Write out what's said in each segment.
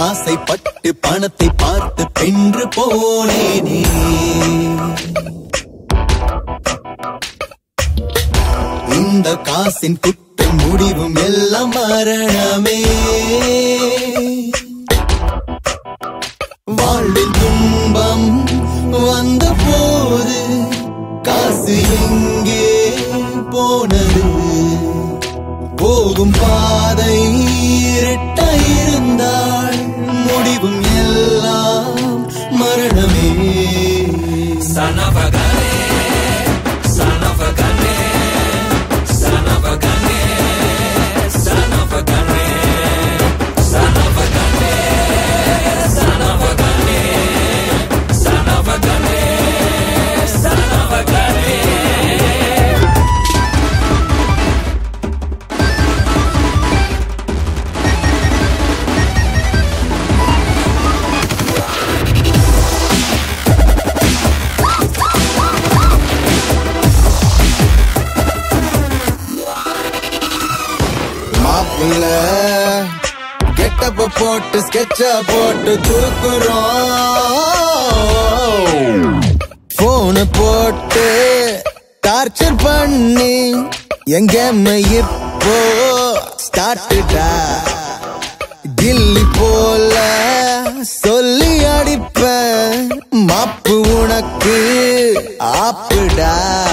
ஆசைப்பட்டு பணத்தை பார்த்து பென்று போனேனே இந்த காசின் குட்டும் முடிவும் எல்லாம் மரணமே வாழ்வில் துன்பம் வந்த போது காசு எங்கே போனது போகும் பாதை இருட்டாயிருந்தால் முடிவும் எல்லாம் மரணமே Son of a gun, son of a gun, son of a gun, son of a gun, son of a gun, son of a gun, son of a gun, son of a gun. மாப்பிள்ள கெட்டப்ப போட்டு ஸ்கெட்ச போட்டு தூக்குறோம் போனு போட்டு torture பண்ணி எங்க இப்போ ஸ்டார்ட்டுடா கில்லி போல சொல்லி அடிப்பேன் மாப்பு உனக்கு ஆப்புடா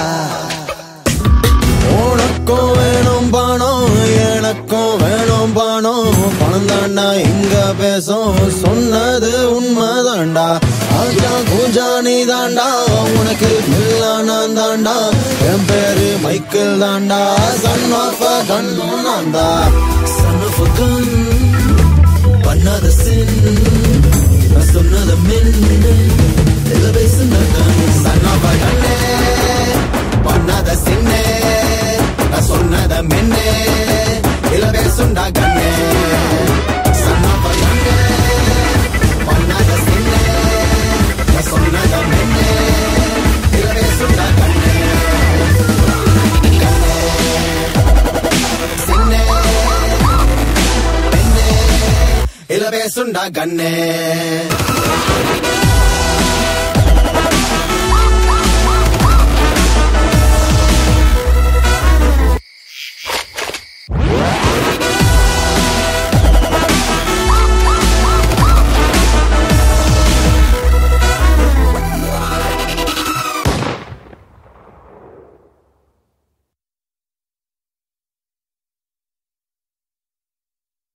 உனக்கும் வேணும் பணம் எனக்கும் வேணும் பணம் பணம் தாண்டா இங்க பேசும் சொன்னது உண்மைதாண்டா ஆஜா கூஜா நீ தாண்டா உனக்கு இல்லா நான் தாண்டா என் பேரு மைக்கேல் தாண்டா சன் ஆஃப் கண்ணும் நான் தான் சன் ஆஃப் கன் பண்ணாத சின் நான் சொன்னத மின்னு இல்ல பேசுன சன் ஆஃப் கண்ணே பண்ணாத சின்னே நான் சொன்னத மின்னே இல்ல பேசுண்டா கண்ணே சன்னப்ப கண்ணே பண்ணாத சின்னே நான் சொன்னத மின்னே இல்ல பேசுண்டா கண்ணே கண்ணே சின்னே மின்னே இல்ல பேசுண்டா கண்ணே